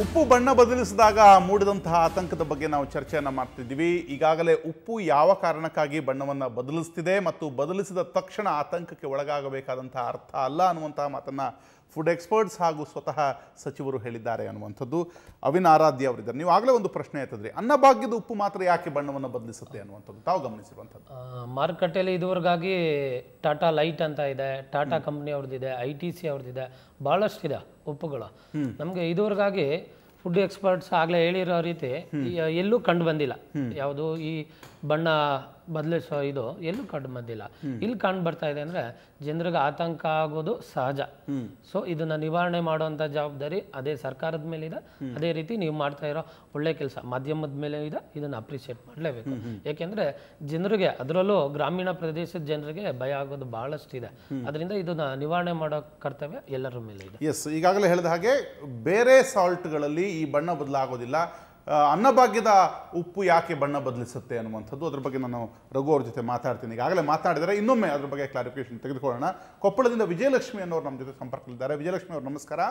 ಉಪ್ಪು ಬಣ್ಣ ಬದಲಿಸಿದಾಗ ಮೂಡಿದಂತಹ ಆತಂಕದ ಬಗ್ಗೆ ನಾವು ಚರ್ಚೆಯನ್ನು ಮಾಡ್ತಿದ್ದೀವಿ ಈಗಾಗಲೇ ಉಪ್ಪು ಯಾವ ಕಾರಣಕ್ಕಾಗಿ ಬಣ್ಣವನ್ನು ಬದಲಿಸ್ತಿದೆ ಮತ್ತು ಬದಲಿಸಿದ ತಕ್ಷಣ ಆತಂಕಕ್ಕೆ ಒಳಗಾಗಬೇಕಾದಂತಹ ಅರ್ಥ ಅಲ್ಲ ಅನ್ನುವಂತಹ ಮಾತನ್ನು ಫುಡ್ ಎಕ್ಸ್ಪರ್ಟ್ಸ್ ಹಾಗೂ ಸ್ವತಃ ಸಚಿವರು ಹೇಳಿದ್ದಾರೆ ಅನ್ನುವಂಥದ್ದು ಅವಿನ್ ಆರಾಧ್ಯ ಅವರಿದ್ದಾರೆ ನೀವು ಆಗಲೇ ಒಂದು ಪ್ರಶ್ನೆ ಎತ್ತಿದ್ರಿ ಅನ್ನಭಾಗ್ಯದ ಉಪ್ಪು ಮಾತ್ರ ಯಾಕೆ ಬಣ್ಣವನ್ನು ಬದಲಿಸುತ್ತೆ ಅನ್ನುವಂಥದ್ದು ತಾವು ಗಮನಿಸಿರುವಂಥದ್ದು ಆ, ಮಾರುಕಟ್ಟೆಯಲ್ಲಿ ಇದುವರೆಗಾಗಿ ಟಾಟಾ ಲೈಟ್ ಅಂತ ಇದೆ ಟಾಟಾ ಕಂಪ್ನಿ ಅವ್ರದ್ದಿದೆ ಐ ಟಿ ಸಿ ಅವ್ರದ್ದಿದೆ ಭಾಳಷ್ಟಿದೆ ಉಪ್ಪುಗಳು ನಮಗೆ ಇದುವರೆಗಾಗಿ ಫುಡ್ ಎಕ್ಸ್ಪರ್ಟ್ಸ್ ಆಗಲೇ ಹೇಳಿರೋ ರೀತಿ ಈ ಎಲ್ಲೂ ಕಂಡು ಬಂದಿಲ್ಲ ಯಾವುದು ಈ ಬಣ್ಣ ಬದಲಿಸೋ ಇದು ಎಲ್ಲೂ ಕಂಡು ಬಂದಿಲ್ಲ ಇಲ್ಲಿ ಕಂಡು ಬರ್ತಾ ಇದೆ ಅಂದರೆ ಜನರಿಗೆ ಆತಂಕ ಆಗೋದು ಸಹಜ ಸೊ ಇದನ್ನ ನಿವಾರಣೆ ಮಾಡುವಂಥ ಜವಾಬ್ದಾರಿ ಅದೇ ಸರ್ಕಾರದ ಮೇಲೆ ಇದೆ ಅದೇ ರೀತಿ ನೀವು ಮಾಡ್ತಾ ಇರೋ ಒಳ್ಳೆ ಕೆಲಸ ಮಾಧ್ಯಮದ ಮೇಲೆ ಇದೆ ಇದನ್ನು ಅಪ್ರಿಷಿಯೇಟ್ ಮಾಡಲೇಬೇಕು ಯಾಕೆಂದ್ರೆ ಜನರಿಗೆ ಅದರಲ್ಲೂ ಗ್ರಾಮೀಣ ಪ್ರದೇಶದ ಜನರಿಗೆ ಭಯ ಆಗೋದು ಬಹಳಷ್ಟಿದೆ ಅದರಿಂದ ಇದನ್ನ ನಿವಾರಣೆ ಮಾಡೋ ಕರ್ತವ್ಯ ಎಲ್ಲರ ಮೇಲೆ ಇದೆ ಎಸ್ ಈಗಾಗಲೇ ಹೇಳಿದ ಹಾಗೆ ಬೇರೆ ಸಾಲ್ಟ್ಗಳಲ್ಲಿ ಈ ಬಣ್ಣ ಬದಲಾಗೋದಿಲ್ಲ ಆ, ಅನ್ನಭಾಗ್ಯದ ಉಪ್ಪು ಯಾಕೆ ಬಣ್ಣ ಬದಲಿಸುತ್ತೆ ಅನ್ನುವಂಥದ್ದು ಅದ್ರ ಬಗ್ಗೆ ನಾನು ರಘು ಅವ್ರ ಜೊತೆ ಮಾತಾಡ್ತೀನಿ ಈಗಾಗಲೇ ಮಾತಾಡಿದರೆ ಇನ್ನೊಮ್ಮೆ ಅದ್ರ ಬಗ್ಗೆ ಕ್ಲಾರಿಫಿಕೇಶನ್ ತೆಗೆದುಕೊಳ್ಳೋಣ ಕೊಪ್ಪಳದಿಂದ ವಿಜಯಲಕ್ಷ್ಮಿ ಅನ್ನೋರು ನಮ್ಮ ಜೊತೆ ಸಂಪರ್ಕದಲ್ಲಿದ್ದಾರೆ ವಿಜಯಲಕ್ಷ್ಮಿ ಅವರು ನಮಸ್ಕಾರ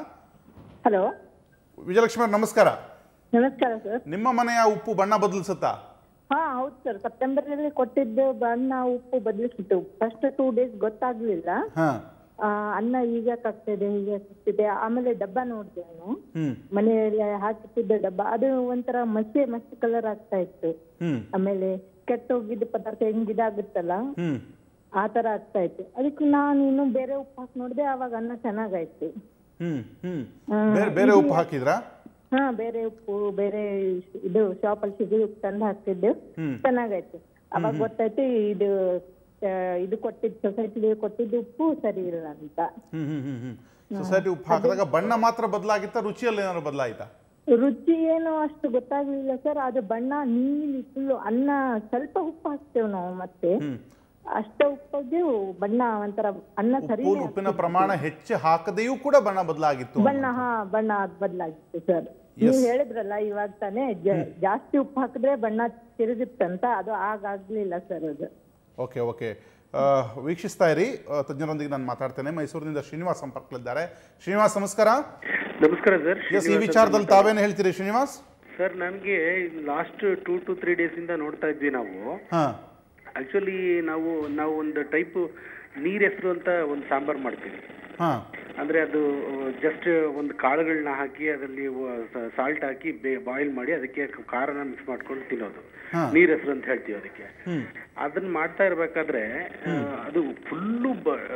ಹಲೋ ವಿಜಯಲಕ್ಷ್ಮಿ ಅವ್ರು ನಮಸ್ಕಾರ ನಮಸ್ಕಾರ ಸರ್ ನಿಮ್ಮ ಮನೆಯ ಉಪ್ಪು ಬಣ್ಣ ಬದಲಿಸುತ್ತಾ ಹಾ ಹೌದು ಸರ್ ಸೆಪ್ಟೆಂಬರ್ ನಲ್ಲಿ ಕೊಟ್ಟಿದ್ದು ಬಣ್ಣ ಉಪ್ಪು ಬದಲಿಸಿತ್ತು ಫಸ್ಟ್ ಟೂ ಡೇಸ್ ಗೊತ್ತಾಗ್ಲಿಲ್ಲ ಹಾಂ ಆ, ಅನ್ನ ಈಗ ಆಗ್ತಿದೆ ಹೀಗೆ ಆಗ್ತಿದೆ ಆಮೇಲೆ ಡಬ್ಬ ನೋಡಿದೆ ನಾನು ಹ್ಮ್ ಮನೆಯಲ್ಲಿ ಹಾಕಿಟ್ಟಿದ್ದ ಡಬ್ಬ ಅದು ಒಂಥರ ಮಸಿ ಮಸಿ ಕಲರ್ ಆಗ್ತಾ ಇತ್ತು ಹ್ಮ್ ಆಮೇಲೆ ಕೆಟ್ಟ ಹೋಗಿದ್ದ ಪದಾರ್ಥ ಹೆಂಗ್ ಇದಾಗುತ್ತಲ್ಲ ಹ್ಮ್ ಆ ತರ ಆಗ್ತಾ ಇತ್ತು ಅದಕ್ಕೆ ನಾನು ಇನ್ನು ಬೇರೆ ಉಪ್ಪು ಹಾಕಿ ನೋಡಿದೆ ಅವಾಗ ಅನ್ನ ಚೆನ್ನಾಗಾಯ್ತು ಹ್ಮ್ ಹ್ಮ್ ಬೇರೆ ಬೇರೆ ಉಪ್ಪು ಹಾಕಿದ್ರಾ ಹಾ ಬೇರೆ ಉಪ್ಪು ಬೇರೆ ಇದು ಶಾಪಲ್ಲಿ ಸಿಗಿ ಉಪ್ಪು ತಂದು ಹಾಕ್ತಿದ್ದು ಚೆನ್ನಾಗಾಯ್ತು ಅವಾಗ ಗೊತ್ತಾಯ್ತು ಇದು ಆ, ಇದು ಕೊಟ್ಟಿದ್ದು ಸೊಸೈಟಿ ಕೊಟ್ಟಿದ್ದು ಉಪ್ಪು ಸರಿ ಇಲ್ಲ ಅಂತ ಹ್ಮ್ ಹ್ಮ್ ಹ್ಮ್ ಹ್ಮ್ ಸೊಸೈಟಿ ಉಪ್ಪು ಹಾಕಿದಾಗ ಬಣ್ಣ ಮಾತ್ರ ಬದಲಾಗಿತ್ತಾ ರುಚಿಯಲ್ಲಿ ಏನಾದ್ರು ಬದಲಾಯಿತಾ ರುಚಿ ಏನು ಅಷ್ಟು ಗೊತ್ತಾಗ್ಲಿಲ್ಲ ಸರ್ ಅದು ಬಣ್ಣ ನೀಲಿ ಫುಲ್ಲು ಅನ್ನ ಸ್ವಲ್ಪ ಉಪ್ಪು ಹಾಕ್ತೇವೆ ನಾವು ಮತ್ತೆ ಹ್ಮ್ ಅಷ್ಟ ಉಪ್ಪಿಗೆ ಬಣ್ಣ ಒಂಥರ ಅನ್ನ ಸರಿ ಉಪ್ಪು ಉಪ್ಪಿನ ಪ್ರಮಾಣ ಹೆಚ್ಚು ಹಾಕದೆಯೂ ಕೂಡ ಬಣ್ಣ ಬದಲಾಗಿತ್ತು ಬಣ್ಣ ಹಾ ಬಣ್ಣ ಬದಲಾಗಿತ್ತು ಸರ್ ನೀವು ಹೇಳಿದ್ರಲ್ಲ ಇವಾಗ ತಾನೇ ಜ- ಜಾಸ್ತಿ ಉಪ್ಪು ಹಾಕಿದ್ರೆ ಬಣ್ಣ ತಿರುಗುತ್ತಂತ ಅದು ಆಗಾಗ್ಲಿಲ್ಲ ಸರ್ ಅದು ಓಕೆ ಓಕೆ ಆ, ವೀಕ್ಷಿಸ್ತಾ ಇರಿ ಆ, ತಜ್ಞರೊಂದಿಗೆ ನಾನು ಮಾತಾಡ್ತೇನೆ ಮೈಸೂರಿನಿಂದ ಶ್ರೀನಿವಾಸ್ ಸಂಪರ್ಕದಲ್ಲಿದ್ದಾರೆ ಶ್ರೀನಿವಾಸ್ ನಮಸ್ಕಾರ ನಮಸ್ಕಾರ ಸರ್ ಎಸ್ ಈ ವಿಚಾರದಲ್ಲಿ ತಾವೇನು ಹೇಳ್ತೀರಿ ಶ್ರೀನಿವಾಸ್ ಸರ್ ನನಗೆ last two to three days ಇಂದ ನೋಡ್ತಾ ಇದ್ವಿ ನಾವು ಹಾ ಆಕ್ಚುಲಿ ನಾವು ನಾವು ಒಂದು ಟೈಪ್ ನೀರ್ ಹೆಸರು ಅಂತ ಒಂದು ಸಾಂಬಾರ್ ಮಾಡ್ತೀವಿ ಹಾ ಅಂದ್ರೆ ಅದು ಜಸ್ಟ್ ಒಂದು ಕಾಳುಗಳನ್ನ ಹಾಕಿ ಅದರಲ್ಲಿ ಸಾಲ್ಟ್ ಹಾಕಿ ಬಾಯ್ಲ್ ಮಾಡಿ ಅದಕ್ಕೆ ಖಾರನ ಮಿಕ್ಸ್ ಮಾಡ್ಕೊಂಡು ತಿನ್ನೋದು ನೀರ್ ಹೆಸರು ಅಂತ ಹೇಳ್ತೀವಿ ಅದಕ್ಕೆ ಅದನ್ನ ಮಾಡ್ತಾ ಇರ್ಬೇಕಾದ್ರೆ ಆ, ಅದು ಫುಲ್ಲು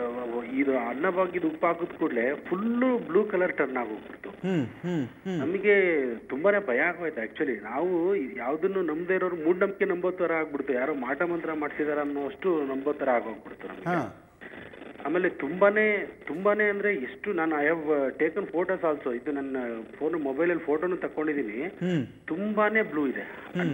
ಇದು ಅನ್ನಭಾಗ್ಯದ ಉಪ್ಪು ಹಾಕಿದ ಕೂಡಲೇ ಫುಲ್ಲು ಬ್ಲೂ ಕಲರ್ ಟರ್ನ್ ಆಗೋಗ್ಬಿಡ್ತು ಹ್ಮ್ ಹ್ಮ್ ಹ್ಮ್ ನಮಗೆ ತುಂಬಾನೇ ಭಯ ಆಗೋಯ್ತು ಆಕ್ಚುಲಿ ನಾವು ಯಾವ್ದನ್ನು ನಂಬದೇ ಇರೋರು ಮೂಢನಂಬಿಕೆ ನಂಬೋ ತರ ಆಗ್ಬಿಡ್ತು ಯಾರೋ ಮಾಟ ಮಂತ್ರ ಮಾಡ್ಸಿದಾರ ಅನ್ನೋಷ್ಟು ನಂಬೋ ತರ ಆಗೋಗ್ಬಿಡ್ತು ನಮ್ಗೆ ಹಾ ಆಮೇಲೆ ತುಂಬಾನೇ ತುಂಬಾನೇ ಅಂದ್ರೆ ಎಷ್ಟು ನಾನು I have taken photos also ಇದು ನನ್ನ ಫೋನ್ ಮೊಬೈಲ್ ಅಲ್ಲಿ ಫೋಟೋನು ತಕೊಂಡಿದೀನಿ ಹ್ಮ್ ತುಂಬಾನೇ ಬ್ಲೂ ಇದೆ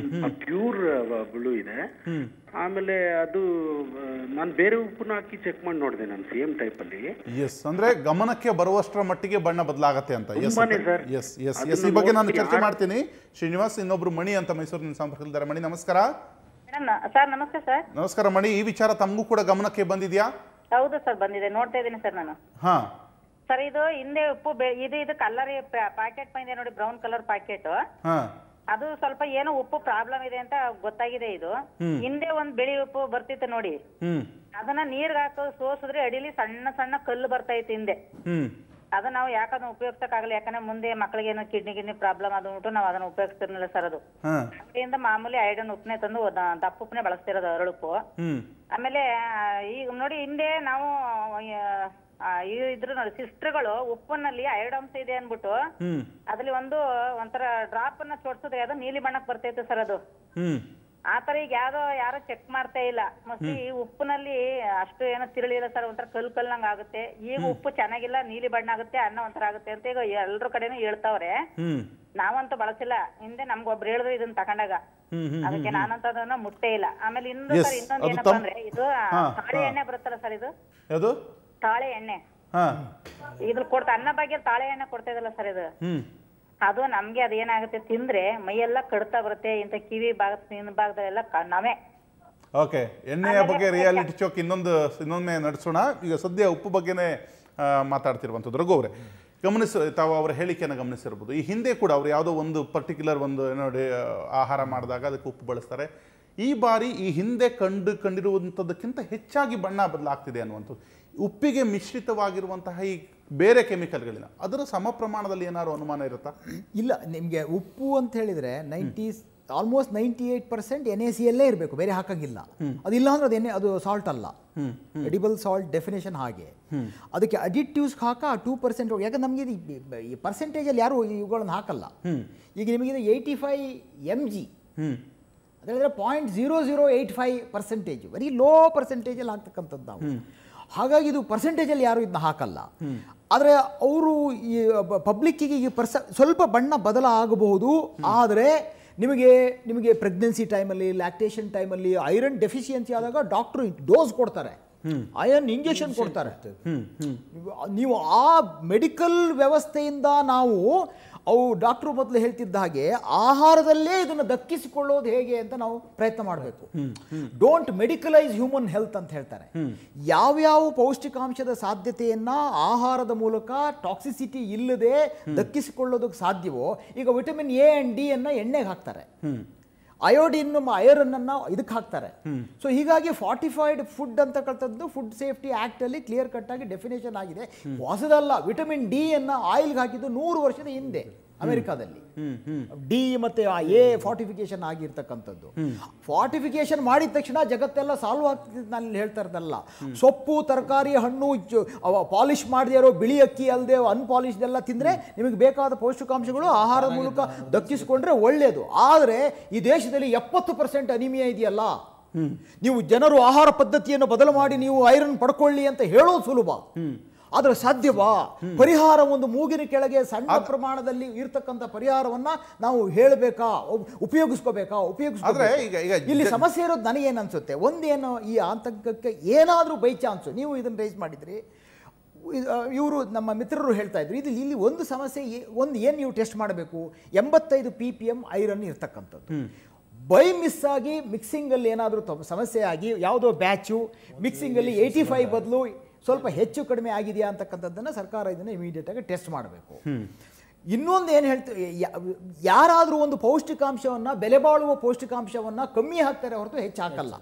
ಪ್ಯೂರ್ ಬ್ಲೂ ಇದೆ ಹ್ಮ್ ಆಮೇಲೆ ಅದು ನಾನು ಬೇರೆ ಉಪ್ಪನ್ನ ಹಾಕಿ ಚೆಕ್ ಮಾಡಿ ನೋಡಿದೆ ನಾನು ಸೇಮ್ ಟೈಪ್ ಅಲ್ಲಿ ಎಸ್ ಅಂದ್ರೆ ಗಮನಕ್ಕೆ ಬರುವಷ್ಟರ ಮಟ್ಟಿಗೆ ಬಣ್ಣ ಬದಲಾಗತ್ತೆ ಅಂತ ಎಸ್ ತುಂಬಾನೇ ಸರ್. ಎಸ್ ಎಸ್ ಎಸ್ ಈ ಬಗ್ಗೆ ನಾನು ಚರ್ಚೆ ಮಾಡ್ತೀನಿ ಶ್ರೀನಿವಾಸ್ ಇನ್ನೊಬ್ರು ಮಣಿ ಅಂತ ಮೈಸೂರಿನ ಸಂಪರ್ಕದಲ್ಲಿದ್ದಾರೆ ಮಣಿ ನಮಸ್ಕಾರ ಮೇಡಮ್ ಸರ್ ನಮಸ್ತೆ ಸರ್ ನಮಸ್ಕಾರ ಮಣಿ ಈ ವಿಚಾರ ತಮಗೂ ಕೂಡ ಗಮನಕ್ಕೆ ಬಂದಿದ್ಯಾ ಹೌದು ಸರ್ ಬಂದಿದೆ ನೋಡ್ತಾ ಇದ್ದೀನಿ ಸರ್ ನಾನು ಹಾ ಸರ್ ಇದು ಹಿಂದೆ ಉಪ್ಪು ಬೆ- ಇದು ಇದು ಕಲರ್ ಪ್ಯಾಕೆಟ್ ಬಂದಿದೆ ನೋಡಿ ಬ್ರೌನ್ ಕಲರ್ ಪ್ಯಾಕೆಟ್ ಹಾ ಅದು ಸ್ವಲ್ಪ ಏನೋ ಉಪ್ಪು ಪ್ರಾಬ್ಲಮ್ ಇದೆ ಅಂತ ಗೊತ್ತಾಗಿದೆ ಇದು ಹಿಂದೆ ಒಂದ್ ಬಿಳಿ ಉಪ್ಪು ಬರ್ತಿತ್ತು ನೋಡಿ ಹ್ಮ್ ಅದನ್ನ ನೀರ್ಗೆ ಹಾಕೋ ಸೋಸಿದ್ರೆ ಅಡಿಲಿ ಸಣ್ಣ ಸಣ್ಣ ಕಲ್ಲು ಬರ್ತಾ ಇತ್ತು ಹಿಂದೆ ಹ್ಮ್ ಅದನ್ನ ನಾವು ಯಾಕಂದ್ರೆ ಉಪಯೋಗಿಸಕ್ಕಾಗಲ್ಲ ಯಾಕಂದ್ರೆ ಮುಂದೆ ಮಕ್ಕಳಿಗೆ ಏನೋ ಕಿಡ್ನಿ ಗಿಡ್ನಿ ಪ್ರಾಬ್ಲಮ್ ಅದು ಉಂಟು ನಾವು ಅದನ್ನ ಉಪಯೋಗಿಸ್ತಿರ್ಲಿಲ್ಲ ಸರ್ ಅದು ಹಾ ಅಂಗಡಿಯಿಂದ ಮಾಮೂಲಿ ಐಡನ್ ಉಪ್ಪನೆ ತಂದು ದ- ದಪ್ಪ ಉಪ್ಪನೆ ಬಳಸ್ತಿರೋದು ಅರಳುಪ್ಪು ಹ್ಮ್ ಆಮೇಲೆ ಆ, ಈಗ ನೋಡಿ ಹಿಂದೆ ನಾವು ಆ, ಇ- ಇದ್ರು ನೋಡಿ ಸಿಸ್ಟರ್ಗಳು ಉಪ್ಪಿನಲ್ಲಿ ಎರಡು ಅಂಶ ಇದೆ ಅನ್ಬಿಟ್ಟು ಹ್ಮ್ ಅದ್ರಲ್ಲಿ ಒಂದು ಒಂಥರ ಡ್ರಾಪ್ ಅನ್ನ ಚೋಡ್ಸಿದ್ರೆ ಅದು ನೀಲಿ ಬಣ್ಣಕ್ಕೆ ಬರ್ತೈತೆ ಸರ್ ಅದು ಹ್ಮ್ ಆ ತರ ಈಗ ಯಾವ್ದೋ ಯಾರು ಚೆಕ್ ಮಾಡ್ತಾ ಇಲ್ಲ ಮೋಸ್ಟ್ಲಿ ಈ ಉಪ್ಪಿನಲ್ಲಿ ಅಷ್ಟು ಏನೋ ತಿರುಳಿಲ್ಲ ಸರ್ ಒಂಥರ ಕಲ್ ಕಲ್ನಂಗ್ ಆಗುತ್ತೆ ಈಗ ಉಪ್ಪು ಚೆನ್ನಾಗಿಲ್ಲ ನೀಲಿ ಬಣ್ಣ ಆಗುತ್ತೆ ಅನ್ನ ಒಂಥರ ಆಗುತ್ತೆ ಅಂತ ಈಗ ಎಲ್ರ ಕಡೆನೂ ಹೇಳ್ತಾವ್ರೆ ಹ್ಮ್ ನಾವಂತೂ ಬಳಸಿಲ್ಲ ಹಿಂದೆ ನಮ್ಗೊಬ್ರು ಹೇಳಿದ್ರು ಇದನ್ನ ತಕೊಂಡಾಗ ಹ್ಮ್ ಹ್ಮ್ ಅದಕ್ಕೆ ನಾನಂತ ಅದನ್ನ ಮುಟ್ಟೇ ಇಲ್ಲ ಆಮೇಲೆ ಇನ್ನು Yes, ಸರ್ ಇನ್ನೊಂದು ಅದು ಏನಪ್ಪಾ ತಮ್- ಅಂದ್ರೆ ಇದು ಆ, ಹಾ, ತಾಳೆ ಹಾ. ಎಣ್ಣೆ ಬರುತ್ತಲ್ಲ ಸರ್ ಇದು ಯಾವುದು ತಾಳೆ ಎಣ್ಣೆ ಹಾ ಇದ್ರ ಕೊಡ್ತಾ ಅನ್ನ ಬಗ್ಗೆ ತಾಳೆ ಎಣ್ಣೆ ಕೊಡ್ತಾ ಇದಲ್ಲ ಸರ್ ಇದು ಹ್ಮ್ ಅದು ನಮ್ಗೆ ಅದೇನಾಗುತ್ತೆ ತಿಂದ್ರೆ ಮೈಯೆಲ್ಲ ಕಡ್ತಾ ಬರುತ್ತೆ ಇಂಥ ಕಿವಿ ಭಾಗ ಸ್ಕಿನ್ ಭಾಗದಲ್ಲೆಲ್ಲ ಕ- ನವೆ ಓಕೆ ಎಣ್ಣೆಯ ಬಗ್ಗೆ ರಿಯಾಲಿಟಿ ಚೋಕ್ ಇನ್ನೊಂದು ಇನ್ನೊಮ್ಮೆ ನಡೆಸೋಣ ಈಗ ಸದ್ಯ ಉಪ್ಪು ಬಗ್ಗೆನೇ ಆ, ಮಾತಾಡ್ತಿರುವಂಥದ್ದು ರಘು ಅವರೇ ಗಮನಿಸ ತಾವು ಅವರ ಹೇಳಿಕೆಯನ್ನು ಗಮನಿಸಿರ್ಬೋದು ಈ ಹಿಂದೆ ಕೂಡ ಅವರು ಯಾವುದೋ ಒಂದು ಪರ್ಟಿಕ್ಯುಲರ್ ಒಂದು ಏನೋ ಡೇ- ಆಹಾರ ಮಾಡಿದಾಗ ಅದಕ್ಕೆ ಉಪ್ಪು ಬಳಸ್ತಾರೆ ಈ ಬಾರಿ ಈ ಹಿಂದೆ ಕಂಡು ಕಂಡಿರುವಂಥದ್ದಕ್ಕಿಂತ ಹೆಚ್ಚಾಗಿ ಬಣ್ಣ ಬದಲಾಗ್ತಿದೆ ಅನ್ನುವಂಥದ್ದು ಉಪ್ಪಿಗೆ ಮಿಶ್ರಿತವಾಗಿರುವಂತಹ ಈ ಬೇರೆ ಕೆಮಿಕಲ್ಗಳಿನ ಅದರ ಸಮ ಪ್ರಮಾಣದಲ್ಲಿ ಏನಾದ್ರು ಅನುಮಾನ ಇರುತ್ತಾ ಇಲ್ಲ ನಿಮಗೆ ಉಪ್ಪು ಅಂತ ಹೇಳಿದರೆ ninety almost ninety eight percent N A ಸಿಯಲ್ಲೇ ಇರಬೇಕು ಬೇರೆ ಹಾಕಂಗಿಲ್ಲ ಅದಿಲ್ಲ ಅಂದ್ರೆ ಅದು ಎಣ್ಣೆ ಅದು ಸಾಲ್ಟ್ ಅಲ್ಲ ಎಡಿಬಲ್ ಸಾಲ್ಟ್ ಡೆಫಿನೇಷನ್ ಹಾಗೆ ಅದಕ್ಕೆ ಅಡಿಟಿವ್ಸ್ ಹಾಕ ಟೂ ಪರ್ಸೆಂಟ್ ಯಾಕಂದ್ರೆ ನಮಗೆ ಇದು ಈ- ಈ ಪರ್ಸೆಂಟೇಜಲ್ಲಿ ಯಾರು ಇವುಗಳನ್ನು ಹಾಕಲ್ಲ ಈಗ ನಿಮಗಿದೆ ಏಯ್ಟಿ ಫೈವ್ ಎಮ್ ಜಿ ಅಂತ ಹೇಳಿದ್ರೆ point zero zero eight five percentage very low ಪರ್ಸೆಂಟೇಜಲ್ಲಿ ಹಾಕ್ತಕ್ಕಂಥದ್ದು ನಾವು ಹಾಗಾಗಿ ಇದು ಪರ್ಸೆಂಟೇಜಲ್ಲಿ ಯಾರು ಇದನ್ನ ಹಾಕಲ್ಲ ಆದರೆ ಅವರು ಈ ಪಬ್ಲಿಕ್ಕಿಗೆ ಈ ಪರ್ಸ ಸ್ವಲ್ಪ ಬಣ್ಣ ಬದಲಾಗಬಹುದು ಆದರೆ ನಿಮಗೆ ನಿಮಗೆ ಪ್ರೆಗ್ನೆನ್ಸಿ ಟೈಮಲ್ಲಿ ಲ್ಯಾಕ್ಟೇಷನ್ ಟೈಮಲ್ಲಿ ಐರನ್ ಡೆಫಿಷಿಯನ್ಸಿ ಆದಾಗ ಡಾಕ್ಟ್ರು ಡೋಸ್ ಕೊಡ್ತಾರೆ ಐರನ್ ಇಂಜೆಕ್ಷನ್ ಕೊಡ್ತಾರೆ ನೀವು ಆ ಮೆಡಿಕಲ್ ವ್ಯವಸ್ಥೆಯಿಂದ ನಾವು ಅವು ಡಾಕ್ಟ್ರು ಮೊದಲು ಹೇಳ್ತಿದ್ದ ಹಾಗೆ ಆಹಾರದಲ್ಲೇ ಇದನ್ನು ದಕ್ಕಿಸಿಕೊಳ್ಳೋದು ಹೇಗೆ ಅಂತ ನಾವು ಪ್ರಯತ್ನ ಮಾಡಬೇಕು ಡೋಂಟ್ ಮೆಡಿಕಲೈಸ್ ಹ್ಯೂಮನ್ ಹೆಲ್ತ್ ಅಂತ ಹೇಳ್ತಾರೆ ಯಾವ್ಯಾವ ಪೌಷ್ಟಿಕಾಂಶದ ಸಾಧ್ಯತೆಯನ್ನ ಆಹಾರದ ಮೂಲಕ ಟಾಕ್ಸಿಸಿಟಿ ಇಲ್ಲದೆ ದಕ್ಕಿಸಿಕೊಳ್ಳೋದಕ್ಕೆ ಸಾಧ್ಯವೋ ಈಗ ವಿಟಮಿನ್ ಎ ಅಂಡ್ ಡಿ ಅನ್ನ ಎಣ್ಣೆಗೆ ಹಾಕ್ತಾರೆ ಅಯೋಡಿನ್ ಐರನ್ ಅನ್ನ ಇದಕ್ಕೆ ಹಾಕ್ತಾರೆ ಸೊ ಹೀಗಾಗಿ ಫಾರ್ಟಿಫೈಡ್ ಫುಡ್ ಅಂತಕ್ಕಂಥದ್ದು ಫುಡ್ ಸೇಫ್ಟಿ ಆಕ್ಟ್ ಅಲ್ಲಿ ಕ್ಲಿಯರ್ ಕಟ್ ಆಗಿ ಡೆಫಿನೇಷನ್ ಆಗಿದೆ ಹೊಸದಲ್ಲ ವಿಟಮಿನ್ ಡಿ ಅನ್ನ ಆಯಿಲ್ಗೆ ಹಾಕಿದ್ದು ನೂರು ವರ್ಷದ ಹಿಂದೆ ಅಮೆರಿಕಾದಲ್ಲಿ ಡಿ ಮತ್ತೆ ಆ ಎ ಫಾರ್ಟಿಫಿಕೇಶನ್ ಆಗಿರ್ತಕ್ಕಂಥದ್ದು ಫಾರ್ಟಿಫಿಕೇಶನ್ ಮಾಡಿದ ತಕ್ಷಣ ಜಗತ್ತೆಲ್ಲ ಸಾಲ್ವ್ ಆಗ್ತಿದೆ ನಾನು ಹೇಳ್ತಾ ಇರೋದಲ್ಲ ಸೊಪ್ಪು ತರಕಾರಿ ಹಣ್ಣು ಪಾಲಿಶ್ ಮಾಡದೇ ಇರೋ ಬಿಳಿ ಅಕ್ಕಿ ಅಲ್ಲದೆ ಅನ್ಪಾಲಿಶ್ಡ್ ಎಲ್ಲ ತಿಂದ್ರೆ ನಿಮಗೆ ಬೇಕಾದ ಪೌಷ್ಟಿಕಾಂಶಗಳು ಆಹಾರದ ಮೂಲಕ ದಕ್ಕಿಸಿಕೊಂಡ್ರೆ ಒಳ್ಳೆಯದು ಆದರೆ ಈ ದೇಶದಲ್ಲಿ ಎಪ್ಪತ್ತು ಪರ್ಸೆಂಟ್ ಅನಿಮಿಯಾ ಇದೆಯಲ್ಲ ನೀವು ಜನರು ಆಹಾರ ಪದ್ಧತಿಯನ್ನು ಬದಲು ಮಾಡಿ ನೀವು ಐರನ್ ಪಡ್ಕೊಳ್ಳಿ ಅಂತ ಹೇಳೋದು ಸುಲಭ ಆದ್ರೆ ಸಾಧ್ಯವಾ ಪರಿಹಾರ ಒಂದು ಮೂಗಿನ ಕೆಳಗೆ ಸಣ್ಣ ಪ್ರಮಾಣದಲ್ಲಿ ಇರ್ತಕ್ಕಂಥ ಪರಿಹಾರವನ್ನ ನಾವು ಹೇಳಬೇಕಾ ಉಪಯೋಗಿಸ್ಕೋಬೇಕಾ ಆದ್ರೆ ಉಪಯೋಗಿಸ್ಕೋಬೇಕಾ ಈಗ ಈಗ ಇಲ್ಲಿ ಸಮಸ್ಯೆ ಇರೋದು ನನಗೇನು ಅನ್ಸುತ್ತೆ ಒಂದೇನು ಈ ಆತಂಕಕ್ಕೆ ಏನಾದರೂ ಬೈ ಚಾನ್ಸು ನೀವು ಇದನ್ನು ರೈಸ್ ಮಾಡಿದ್ರಿ ಇವರು ನಮ್ಮ ಮಿತ್ರರು ಹೇಳ್ತಾ ಇದ್ರು ಇದು ಇಲ್ಲಿ ಒಂದು ಸಮಸ್ಯೆ ಏ- ಒಂದು ಏನು ನೀವು ಟೆಸ್ಟ್ ಮಾಡಬೇಕು ಎಂಬತ್ತೈದು ಪಿ ಪಿ ಎಮ್ ಐರನ್ ಇರ್ತಕ್ಕಂಥದ್ದು ಬೈ ಮಿಸ್ ಆಗಿ ಮಿಕ್ಸಿಂಗಲ್ಲಿ ಏನಾದರೂ ಸಮಸ್ಯೆ ಆಗಿ ಯಾವುದೋ ಬ್ಯಾಚು ಮಿಕ್ಸಿಂಗಲ್ಲಿ ಏಯ್ಟಿ ಫೈವ್ ಬದಲು ಸ್ವಲ್ಪ ಹೆಚ್ಚು ಕಡಿಮೆ ಆಗಿದೆಯಾ ಅಂತಕ್ಕಂಥದ್ದನ್ನು ಸರ್ಕಾರ ಇದನ್ನು ಇಮಿಡಿಯೇಟ್ ಆಗಿ ಟೆಸ್ಟ್ ಮಾಡಬೇಕು ಇನ್ನೊಂದು ಏನು ಹೇಳ್ತೀವಿ ಯಾರಾದರೂ ಒಂದು ಪೌಷ್ಟಿಕಾಂಶವನ್ನ ಬೆಲೆ ಬಾಳುವ ಪೌಷ್ಟಿಕಾಂಶವನ್ನ ಕಮ್ಮಿ ಹಾಕ್ತಾರೆ ಹೊರತು ಹೆಚ್ಚು ಹಾಕಲ್ಲ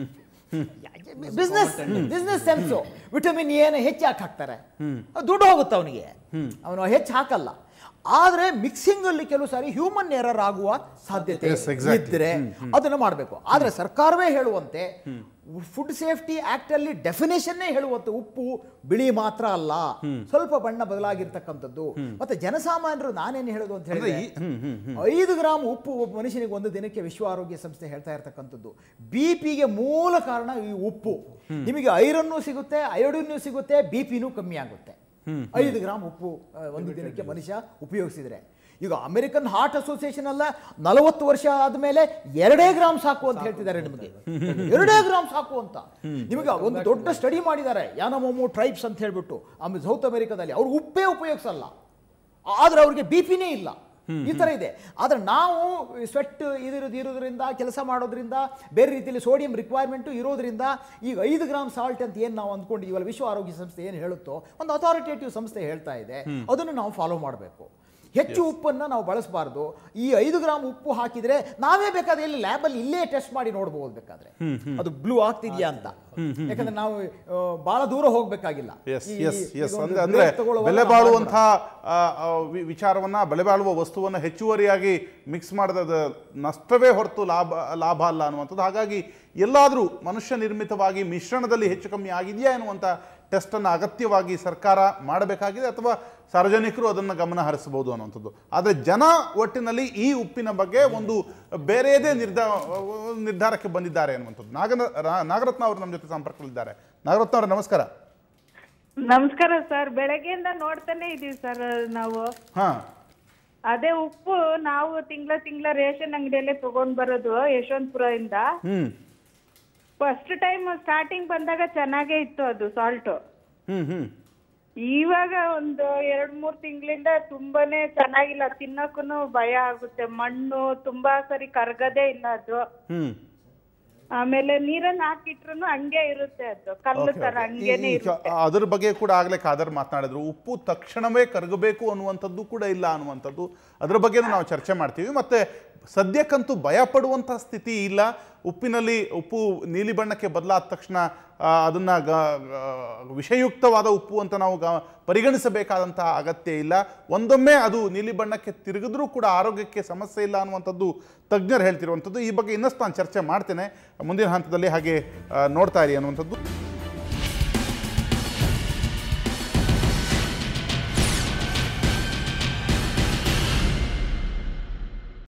ಬಿಸ್ನೆಸ್ ಬಿಸ್ನೆಸ್ ಸೆನ್ಸು ವಿಟಮಿನ್ ಎನ ಹೆಚ್ಚು ಯಾಕೆ ಹಾಕ್ತಾರೆ ಅದು ದುಡ್ಡು ಹೋಗುತ್ತೆ ಅವನಿಗೆ ಅವನು ಹೆಚ್ಚು ಹಾಕಲ್ಲ ಆದ್ರೆ ಮಿಕ್ಸಿಂಗ್ ಅಲ್ಲಿ ಕೆಲವು ಸಾರಿ ಹ್ಯೂಮನ್ ಎರರ್ ಆಗುವ ಸಾಧ್ಯತೆ Yes, exactly. ಇದ್ರೆ ಅದನ್ನ ಮಾಡಬೇಕು ಆದ್ರೆ ಸರ್ಕಾರವೇ ಹೇಳುವಂತೆ ಫುಡ್ ಸೇಫ್ಟಿ ಆಕ್ಟ್ ಅಲ್ಲಿ ಡೆಫಿನೇಷನ್ನೇ ಹೇಳುವಂತೆ ಉಪ್ಪು ಬಿಳಿ ಮಾತ್ರ ಅಲ್ಲ ಸ್ವಲ್ಪ ಬಣ್ಣ ಬದಲಾಗಿರ್ತಕ್ಕಂಥದ್ದು ಮತ್ತೆ ಜನಸಾಮಾನ್ಯರು ನಾನೇನು ಹೇಳೋದು ಅಂತ ಹೇಳಿದ್ರೆ ಐದು ಗ್ರಾಮ್ ಉಪ್ಪು ಒಬ್ಬ ಮನುಷ್ಯನಿಗೆ ಒಂದು ದಿನಕ್ಕೆ ವಿಶ್ವ ಆರೋಗ್ಯ ಸಂಸ್ಥೆ ಹೇಳ್ತಾ ಇರ್ತಕ್ಕಂಥದ್ದು ಬಿ ಪಿಗೆ ಮೂಲ ಕಾರಣ ಈ ಉಪ್ಪು ನಿಮಗೆ ಐರನ್ನು ಸಿಗುತ್ತೆ ಅಯೋಡಿನ್ನು ಸಿಗುತ್ತೆ ಬಿ ಪಿನೂ ಕಮ್ಮಿ ಆಗುತ್ತೆ ಐದು ಗ್ರಾಮ್ ಉಪ್ಪು ಆ, ಒಂದು ದಿನಕ್ಕೆ ಮನುಷ್ಯ ಉಪಯೋಗಿಸಿದ್ರೆ ಈಗ ಅಮೆರಿಕನ್ ಹಾರ್ಟ್ ಅಸೋಸಿಯೇಷನ್ ಅಲ್ಲ ನಲವತ್ತು ವರ್ಷ ಆದ್ಮೇಲೆ ಎರಡೇ ಗ್ರಾಮ್ ಸಾಕು ಅಂತ ಹೇಳ್ತಿದ್ದಾರೆ ನಿಮಗೆ ಎರಡೇ ಗ್ರಾಮ್ ಸಾಕು ಅಂತ ನಿಮಗೆ ಒಂದು ದೊಡ್ಡ ಸ್ಟಡಿ ಮಾಡಿದ್ದಾರೆ ಯಾನಮೋಮೋ ಟ್ರೈಬ್ಸ್ ಅಂತ ಹೇಳ್ಬಿಟ್ಟು ಆಮೇಲೆ ಸೌತ್ ಅಮೆರಿಕಾದಲ್ಲಿ ಅವ್ರು ಉಪ್ಪೇ ಉಪಯೋಗಿಸಲ್ಲ ಆದ್ರೆ ಅವ್ರಿಗೆ ಬಿ ಪಿನೇ ಇಲ್ಲ ಈ ಥರ ಇದೆ ಆದರೆ ನಾವು ಸ್ವೆಟ್ ಇದಿರೋದು ಇರೋದ್ರಿಂದ ಕೆಲಸ ಮಾಡೋದ್ರಿಂದ ಬೇರೆ ರೀತಿಯಲ್ಲಿ ಸೋಡಿಯಂ ರಿಕ್ವೈರ್ಮೆಂಟು ಇರೋದ್ರಿಂದ ಈಗ ಐದು ಗ್ರಾಮ್ ಸಾಲ್ಟ್ ಅಂತ ಏನು ನಾವು ಅಂದ್ಕೊಂಡಿದ್ದೀವಲ್ಲ ವಿಶ್ವ ಆರೋಗ್ಯ ಸಂಸ್ಥೆ ಏನು ಹೇಳುತ್ತೋ ಒಂದು ಅಥಾರಿಟೇಟಿವ್ ಸಂಸ್ಥೆ ಹೇಳ್ತಾ ಇದೆ ಅದನ್ನು ನಾವು ಫಾಲೋ ಮಾಡಬೇಕು ಹೆಚ್ಚು ಉಪ್ಪನ್ನು ನಾವು ಬಳಸಬಾರ್ದು ಈ ಐದು ಗ್ರಾಮ್ ಉಪ್ಪು ಹಾಕಿದ್ರೆ ನಾವೇ ಬೇಕಾದ್ರೆ ಇಲ್ಲಿ ಲ್ಯಾಬಲ್ಲಿ ಇಲ್ಲೇ ಟೆಸ್ಟ್ ಮಾಡಿ ನೋಡ್ಬೋದು ಬೇಕಾದ್ರೆ ಅದು ಬ್ಲೂ ಆಗ್ತಿದ್ಯಾ ಅಂತ ಯಾಕಂದ್ರೆ ನಾವು ಆ, ಬಹಳ ದೂರ ಹೋಗ್ಬೇಕಾಗಿಲ್ಲ ಎಸ್ ಈ- ಎಸ್ ಈಗ ಎಸ್ ಒಂದು ಅಂದ್ರೆ ಅಂದ್ರೆ break ತಗೊಳ್ಳುವಾಗ ಬೆಲೆ ನಾವು ಬಾಳುವಂತಹ ಆ, ಆ, ವಿ- ವಿಚಾರವನ್ನ ಬೆಲೆ ಬಾಳುವ ವಸ್ತುವನ್ನ ಹೆಚ್ಚುವರಿಯಾಗಿ ಮಿಕ್ಸ್ ಮಾಡಿದ ನಷ್ಟವೇ ಹೊರತು ಲಾಭ ಲಾಭ ಅಲ್ಲ ಅನ್ನುವಂಥದ್ದು ಹಾಗಾಗಿ ಎಲ್ಲಾದರೂ ಮನುಷ್ಯ ನಿರ್ಮಿತವಾಗಿ ಮಿಶ್ರಣದಲ್ಲಿ ಹೆಚ್ಚು ಕಮ್ಮಿ ಆಗಿದೆಯಾ ಎನ್ನುವಂಥ ಟೆಸ್ಟನ್ನು ಅಗತ್ಯವಾಗಿ ಸರ್ಕಾರ ಮಾಡಬೇಕಾಗಿದೆ ಅಥವಾ ಸಾರ್ವಜನಿಕರು ಅದನ್ನು ಗಮನ ಹರಿಸಬಹುದು ಅನ್ನುವಂಥದ್ದು ಆದರೆ ಜನ ಒಟ್ಟಿನಲ್ಲಿ ಈ ಉಪ್ಪಿನ ಬಗ್ಗೆ ಒಂದು ಬೇರೆಯದೇ ನಿರ್ಧಾರ ನಿರ್ಧಾರಕ್ಕೆ ಬಂದಿದ್ದಾರೆ ಅನ್ನುವಂಥದ್ದು ನಾಗನ ರಾ- ನಾಗರತ್ನ ಅವರು ನಮ್ಮ ಜೊತೆ ಸಂಪರ್ಕದಲ್ಲಿದ್ದಾರೆ ನಾಗರತ್ನ ಅವರೇ ನಮಸ್ಕಾರ ನಮಸ್ಕಾರ ಸರ್ ಬೆಳಗ್ಗೆಯಿಂದ ನೋಡ್ತಾನೆ ಇದೀವಿ ಸರ್ ನಾವು ಹಾಂ ಅದೇ ಉಪ್ಪು ನಾವು ತಿಂಗಳ ತಿಂಗಳ ರೇಷನ್ ಅಂಗಡಿಯಲ್ಲೇ ತಗೊಂಡ್ ಬರೋದು ಯಶವಂತಪುರ ಇಂದ ಹ್ಞೂ ಫಸ್ಟ್ ಟೈಮ್ ಸ್ಟಾರ್ಟಿಂಗ್ ಬಂದಾಗ ಚೆನ್ನಾಗೇ ಇತ್ತು ಅದು ಸಾಲ್ಟ್ ಹ್ಞೂ ಹ್ಞೂ ಇವಾಗ ಒಂದು ಎರಡ್ ಮೂರ್ ತಿಂಗಳಿಂದ ತುಂಬಾನೇ ಚೆನ್ನಾಗಿಲ್ಲ ತಿನ್ನಕ್ಕೂ ಭಯ ಆಗುತ್ತೆ ಮಣ್ಣು ತುಂಬಾ ಸರಿ ಕರ್ಗದೇ ಇಲ್ಲ ಅದು ಹ್ಮ್ ಆಮೇಲೆ ನೀರನ್ನ ಹಾಕಿಟ್ರು ಹಂಗೆ ಇರುತ್ತೆ ಅದು ಕಲ್ಲು ತರ ಹಂಗೇನೆ ಈ- ಇರುತ್ತೆ ಅದ್ರ ಬಗ್ಗೆ ಕೂಡ ಆಗಲೇ ಖಾದರ್ ಮಾತನಾಡಿದ್ರು ಉಪ್ಪು ತಕ್ಷಣವೇ ಕರಗಬೇಕು ಅನ್ನುವಂಥದ್ದು ಕೂಡ ಇಲ್ಲ ಅನ್ನುವಂಥದ್ದು ಅದ್ರ ಬಗ್ಗೆನೂ ನಾವು ಚರ್ಚೆ ಮಾಡ್ತೀವಿ ಮತ್ತೆ ಸದ್ಯಕ್ಕಂತೂ ಭಯ ಪಡುವಂಥ ಸ್ಥಿತಿ ಇಲ್ಲ ಉಪ್ಪಿನಲ್ಲಿ ಉಪ್ಪು ನೀಲಿ ಬಣ್ಣಕ್ಕೆ ಬದಲಾದ ತಕ್ಷಣ ಆ, ಅದನ್ನ ಗ ಗ- ವಿಷಯುಕ್ತವಾದ ಉಪ್ಪು ಅಂತ ನಾವು ಗ ಪರಿಗಣಿಸಬೇಕಾದಂಥ ಅಗತ್ಯ ಇಲ್ಲ ಒಂದೊಮ್ಮೆ ಅದು ನೀಲಿ ಬಣ್ಣಕ್ಕೆ ತಿರುಗಿದ್ರೂ ಕೂಡ ಆರೋಗ್ಯಕ್ಕೆ ಸಮಸ್ಯೆ ಇಲ್ಲ ಅನ್ನುವಂಥದ್ದು ತಜ್ಞರು ಹೇಳ್ತಿರುವಂಥದ್ದು ಈ ಬಗ್ಗೆ ಇನ್ನಷ್ಟು ನಾನು ಚರ್ಚೆ ಮಾಡ್ತೇನೆ ಮುಂದಿನ ಹಂತದಲ್ಲಿ ಹಾಗೆ ಆ, ನೋಡ್ತಾ ಇರಿ ಅನ್ನುವಂಥದ್ದು